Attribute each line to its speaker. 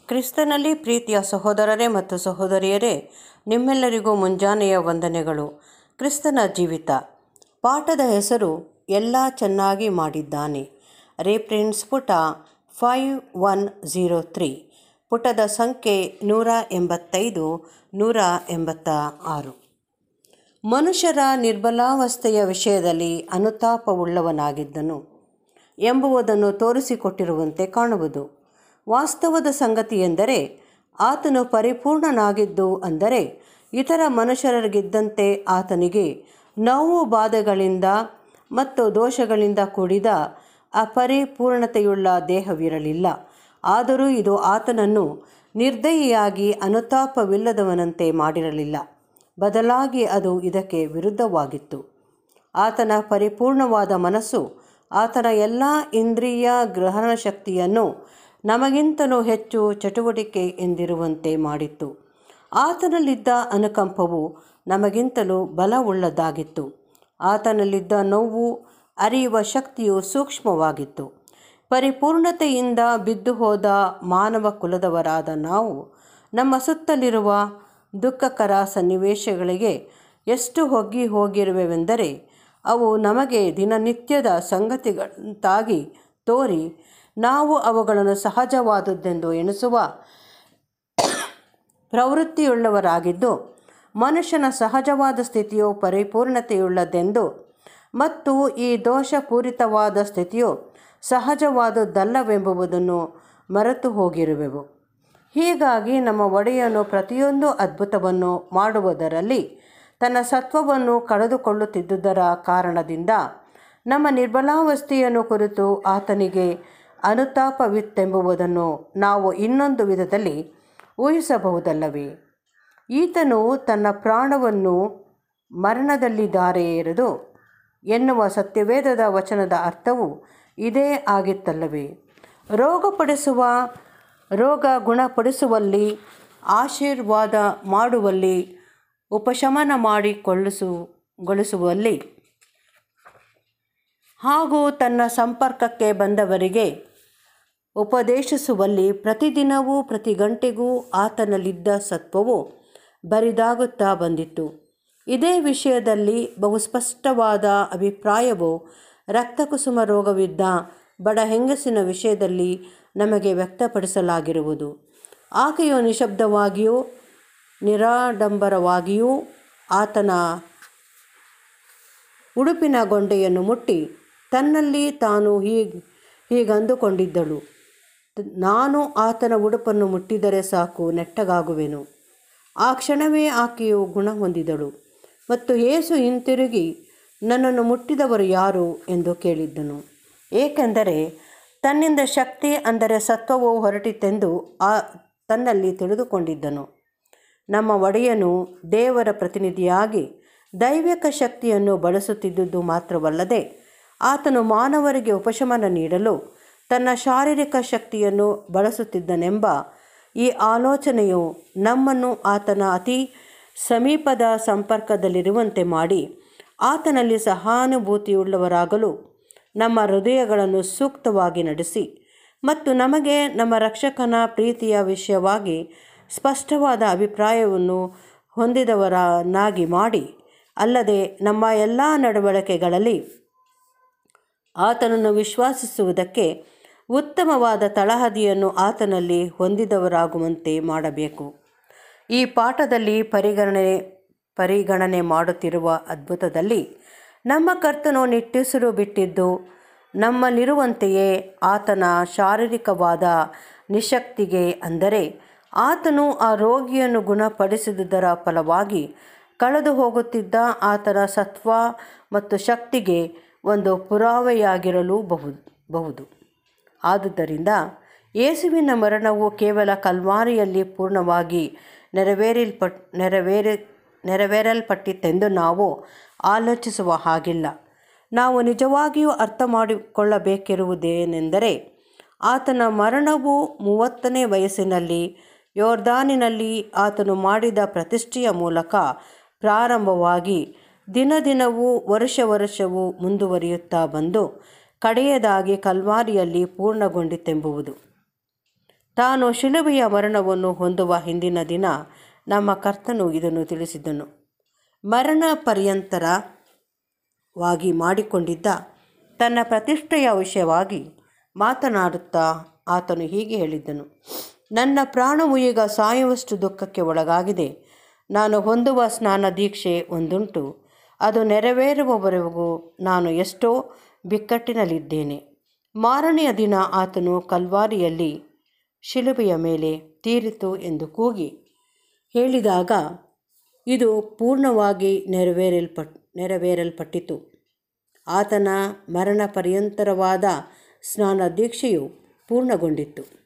Speaker 1: ಕ್ರಿಸ್ತನಲ್ಲಿ ಪ್ರೀತಿಯ ಸಹೋದರರೇ ಮತ್ತು ಸಹೋದರಿಯರೇ ನಿಮ್ಮೆಲ್ಲರಿಗೂ ಮುಂಜಾನೆಯ ವಂದನೆಗಳು ಕ್ರಿಸ್ತನ ಜೀವಿತ ಪಾಠದ ಹೆಸರು ಎಲ್ಲ ಚೆನ್ನಾಗಿ ಮಾಡಿದ್ದಾನೆ ರೇಫ್ರೆನ್ಸ್ ಪುಟ ಫೈವ್ ಒನ್ ಝೀರೋ ತ್ರೀ ಪುಟದ ಸಂಖ್ಯೆ ನೂರ ಎಂಬತ್ತೈದು ನೂರ ಎಂಬತ್ತ ಆರು ಮನುಷ್ಯರ ನಿರ್ಬಲಾವಸ್ಥೆಯ ವಿಷಯದಲ್ಲಿ ಅನುತಾಪವುಳ್ಳವನಾಗಿದ್ದನು ಎಂಬುದನ್ನು ತೋರಿಸಿಕೊಟ್ಟಿರುವಂತೆ ಕಾಣುವುದು ವಾಸ್ತವದ ಸಂಗತಿಯೆಂದರೆ ಆತನು ಪರಿಪೂರ್ಣನಾಗಿದ್ದು ಅಂದರೆ ಇತರ ಮನುಷ್ಯರಿಗಿದ್ದಂತೆ ಆತನಿಗೆ ನೋವು ಬಾಧೆಗಳಿಂದ ಮತ್ತು ದೋಷಗಳಿಂದ ಕೂಡಿದ ಅಪರಿಪೂರ್ಣತೆಯುಳ್ಳ ದೇಹವಿರಲಿಲ್ಲ ಆದರೂ ಇದು ಆತನನ್ನು ನಿರ್ದಯಿಯಾಗಿ ಅನುತಾಪವಿಲ್ಲದವನಂತೆ ಮಾಡಿರಲಿಲ್ಲ ಬದಲಾಗಿ ಅದು ಇದಕ್ಕೆ ವಿರುದ್ಧವಾಗಿತ್ತು ಆತನ ಪರಿಪೂರ್ಣವಾದ ಮನಸ್ಸು ಆತನ ಎಲ್ಲ ಇಂದ್ರಿಯ ಗ್ರಹಣ ಶಕ್ತಿಯನ್ನು ನಮಗಿಂತಲೂ ಹೆಚ್ಚು ಚಟುವಟಿಕೆ ಎಂದಿರುವಂತೆ ಮಾಡಿತ್ತು ಆತನಲ್ಲಿದ್ದ ಅನುಕಂಪವು ನಮಗಿಂತಲೂ ಬಲವುಳ್ಳದಾಗಿತ್ತು ಆತನಲ್ಲಿದ್ದ ನೋವು ಅರಿಯುವ ಶಕ್ತಿಯು ಸೂಕ್ಷ್ಮವಾಗಿತ್ತು ಪರಿಪೂರ್ಣತೆಯಿಂದ ಬಿದ್ದು ಹೋದ ಮಾನವ ಕುಲದವರಾದ ನಾವು ನಮ್ಮ ಸುತ್ತಲಿರುವ ದುಃಖಕರ ಸನ್ನಿವೇಶಗಳಿಗೆ ಎಷ್ಟು ಹೊಗ್ಗಿ ಹೋಗಿರುವೆವೆಂದರೆ ಅವು ನಮಗೆ ದಿನನಿತ್ಯದ ಸಂಗತಿಗಳಂತಾಗಿ ತೋರಿ ನಾವು ಅವುಗಳನ್ನು ಸಹಜವಾದದ್ದೆಂದು ಎಣಿಸುವ ಪ್ರವೃತ್ತಿಯುಳ್ಳವರಾಗಿದ್ದು ಮನುಷ್ಯನ ಸಹಜವಾದ ಸ್ಥಿತಿಯು ಪರಿಪೂರ್ಣತೆಯುಳ್ಳದೆಂದು ಮತ್ತು ಈ ದೋಷಪೂರಿತವಾದ ಸ್ಥಿತಿಯು ಸಹಜವಾದದ್ದಲ್ಲವೆಂಬುದನ್ನು ಮರೆತು ಹೋಗಿರುವೆವು ಹೀಗಾಗಿ ನಮ್ಮ ಒಡೆಯನು ಪ್ರತಿಯೊಂದು ಅದ್ಭುತವನ್ನು ಮಾಡುವುದರಲ್ಲಿ ತನ್ನ ಸತ್ವವನ್ನು ಕಳೆದುಕೊಳ್ಳುತ್ತಿದ್ದುದರ ಕಾರಣದಿಂದ ನಮ್ಮ ನಿರ್ಬಲಾವಸ್ಥೆಯನ್ನು ಕುರಿತು ಆತನಿಗೆ ಅನುತಾಪವಿತ್ತೆಂಬುದನ್ನು ನಾವು ಇನ್ನೊಂದು ವಿಧದಲ್ಲಿ ಊಹಿಸಬಹುದಲ್ಲವೇ ಈತನು ತನ್ನ ಪ್ರಾಣವನ್ನು ಮರಣದಲ್ಲಿದ್ದಾರೆ ಎರೆದು ಎನ್ನುವ ಸತ್ಯವೇದದ ವಚನದ ಅರ್ಥವು ಇದೇ ಆಗಿತ್ತಲ್ಲವೇ ರೋಗಪಡಿಸುವ ರೋಗ ಗುಣಪಡಿಸುವಲ್ಲಿ ಆಶೀರ್ವಾದ ಮಾಡುವಲ್ಲಿ ಉಪಶಮನ ಮಾಡಿಕೊಳ್ಳಿಸು ಗೊಳಿಸುವಲ್ಲಿ ಹಾಗೂ ತನ್ನ ಸಂಪರ್ಕಕ್ಕೆ ಬಂದವರಿಗೆ ಉಪದೇಶಿಸುವಲ್ಲಿ ಪ್ರತಿದಿನವೂ ಪ್ರತಿ ಗಂಟೆಗೂ ಆತನಲ್ಲಿದ್ದ ಸತ್ವವು ಬರಿದಾಗುತ್ತಾ ಬಂದಿತ್ತು ಇದೇ ವಿಷಯದಲ್ಲಿ ಬಹು ಸ್ಪಷ್ಟವಾದ ಅಭಿಪ್ರಾಯವು ರಕ್ತಕುಸುಮ ರೋಗವಿದ್ದ ಬಡ ಹೆಂಗಸಿನ ವಿಷಯದಲ್ಲಿ ನಮಗೆ ವ್ಯಕ್ತಪಡಿಸಲಾಗಿರುವುದು ಆಕೆಯು ನಿಶಬ್ದವಾಗಿಯೂ ನಿರಾಡಂಬರವಾಗಿಯೂ ಆತನ ಉಡುಪಿನ ಗೊಂಡೆಯನ್ನು ಮುಟ್ಟಿ ತನ್ನಲ್ಲಿ ತಾನು ಹೀಗೆ ಹೀಗಂದುಕೊಂಡಿದ್ದಳು ನಾನು ಆತನ ಉಡುಪನ್ನು ಮುಟ್ಟಿದರೆ ಸಾಕು ನೆಟ್ಟಗಾಗುವೆನು ಆ ಕ್ಷಣವೇ ಆಕೆಯು ಗುಣ ಹೊಂದಿದಳು ಮತ್ತು ಏಸು ಹಿಂತಿರುಗಿ ನನ್ನನ್ನು ಮುಟ್ಟಿದವರು ಯಾರು ಎಂದು ಕೇಳಿದ್ದನು ಏಕೆಂದರೆ ತನ್ನಿಂದ ಶಕ್ತಿ ಅಂದರೆ ಸತ್ವವು ಹೊರಟಿತೆಂದು ಆ ತನ್ನಲ್ಲಿ ತಿಳಿದುಕೊಂಡಿದ್ದನು ನಮ್ಮ ಒಡೆಯನು ದೇವರ ಪ್ರತಿನಿಧಿಯಾಗಿ ದೈವಿಕ ಶಕ್ತಿಯನ್ನು ಬಳಸುತ್ತಿದ್ದುದು ಮಾತ್ರವಲ್ಲದೆ ಆತನು ಮಾನವರಿಗೆ ಉಪಶಮನ ನೀಡಲು ತನ್ನ ಶಾರೀರಿಕ ಶಕ್ತಿಯನ್ನು ಬಳಸುತ್ತಿದ್ದನೆಂಬ ಈ ಆಲೋಚನೆಯು ನಮ್ಮನ್ನು ಆತನ ಅತಿ ಸಮೀಪದ ಸಂಪರ್ಕದಲ್ಲಿರುವಂತೆ ಮಾಡಿ ಆತನಲ್ಲಿ ಸಹಾನುಭೂತಿಯುಳ್ಳವರಾಗಲು ನಮ್ಮ ಹೃದಯಗಳನ್ನು ಸೂಕ್ತವಾಗಿ ನಡೆಸಿ ಮತ್ತು ನಮಗೆ ನಮ್ಮ ರಕ್ಷಕನ ಪ್ರೀತಿಯ ವಿಷಯವಾಗಿ ಸ್ಪಷ್ಟವಾದ ಅಭಿಪ್ರಾಯವನ್ನು ಹೊಂದಿದವರನ್ನಾಗಿ ಮಾಡಿ ಅಲ್ಲದೆ ನಮ್ಮ ಎಲ್ಲ ನಡವಳಿಕೆಗಳಲ್ಲಿ ಆತನನ್ನು ವಿಶ್ವಾಸಿಸುವುದಕ್ಕೆ ಉತ್ತಮವಾದ ತಳಹದಿಯನ್ನು ಆತನಲ್ಲಿ ಹೊಂದಿದವರಾಗುವಂತೆ ಮಾಡಬೇಕು ಈ ಪಾಠದಲ್ಲಿ ಪರಿಗಣನೆ ಪರಿಗಣನೆ ಮಾಡುತ್ತಿರುವ ಅದ್ಭುತದಲ್ಲಿ ನಮ್ಮ ಕರ್ತನು ನಿಟ್ಟುಸಿರು ಬಿಟ್ಟಿದ್ದು ನಮ್ಮಲ್ಲಿರುವಂತೆಯೇ ಆತನ ಶಾರೀರಿಕವಾದ ನಿಶಕ್ತಿಗೆ ಅಂದರೆ ಆತನು ಆ ರೋಗಿಯನ್ನು ಗುಣಪಡಿಸಿದುದರ ಫಲವಾಗಿ ಕಳೆದು ಹೋಗುತ್ತಿದ್ದ ಆತನ ಸತ್ವ ಮತ್ತು ಶಕ್ತಿಗೆ ಒಂದು ಪುರಾವೆಯಾಗಿರಲು ಬಹುದು ಬಹುದು ಆದುದರಿಂದ ಯೇಸುವಿನ ಮರಣವು ಕೇವಲ ಕಲ್ವಾರಿಯಲ್ಲಿ ಪೂರ್ಣವಾಗಿ ನೆರವೇರಿಲ್ಪಟ್ ನೆರವೇರಿ ನೆರವೇರಲ್ಪಟ್ಟಿತೆಂದು ನಾವು ಆಲೋಚಿಸುವ ಹಾಗಿಲ್ಲ ನಾವು ನಿಜವಾಗಿಯೂ ಅರ್ಥ ಮಾಡಿಕೊಳ್ಳಬೇಕಿರುವುದೇನೆಂದರೆ ಆತನ ಮರಣವು ಮೂವತ್ತನೇ ವಯಸ್ಸಿನಲ್ಲಿ ಯೋರ್ದಾನಿನಲ್ಲಿ ಆತನು ಮಾಡಿದ ಪ್ರತಿಷ್ಠೆಯ ಮೂಲಕ ಪ್ರಾರಂಭವಾಗಿ ದಿನ ದಿನವೂ ವರುಷ ವರುಷವೂ ಮುಂದುವರಿಯುತ್ತಾ ಬಂದು ಕಡೆಯದಾಗಿ ಕಲ್ವಾರಿಯಲ್ಲಿ ಪೂರ್ಣಗೊಂಡಿತೆಂಬುದು ತಾನು ಶಿಲುಬೆಯ ಮರಣವನ್ನು ಹೊಂದುವ ಹಿಂದಿನ ದಿನ ನಮ್ಮ ಕರ್ತನು ಇದನ್ನು ತಿಳಿಸಿದ್ದನು ಮರಣ ಪರ್ಯಂತರವಾಗಿ ಮಾಡಿಕೊಂಡಿದ್ದ ತನ್ನ ಪ್ರತಿಷ್ಠೆಯ ವಿಷಯವಾಗಿ ಮಾತನಾಡುತ್ತಾ ಆತನು ಹೀಗೆ ಹೇಳಿದ್ದನು ನನ್ನ ಪ್ರಾಣವು ಈಗ ಸಾಯುವಷ್ಟು ದುಃಖಕ್ಕೆ ಒಳಗಾಗಿದೆ ನಾನು ಹೊಂದುವ ಸ್ನಾನ ದೀಕ್ಷೆ ಒಂದುಂಟು ಅದು ನೆರವೇರುವವರೆಗೂ ನಾನು ಎಷ್ಟೋ ಬಿಕ್ಕಟ್ಟಿನಲ್ಲಿದ್ದೇನೆ ಮಾರನೆಯ ದಿನ ಆತನು ಕಲ್ವಾರಿಯಲ್ಲಿ ಶಿಲುಬೆಯ ಮೇಲೆ ತೀರಿತು ಎಂದು ಕೂಗಿ ಹೇಳಿದಾಗ ಇದು ಪೂರ್ಣವಾಗಿ ನೆರವೇರಲ್ಪಟ್ ನೆರವೇರಲ್ಪಟ್ಟಿತು ಆತನ ಮರಣ ಪರ್ಯಂತರವಾದ ಸ್ನಾನ ದೀಕ್ಷೆಯು ಪೂರ್ಣಗೊಂಡಿತ್ತು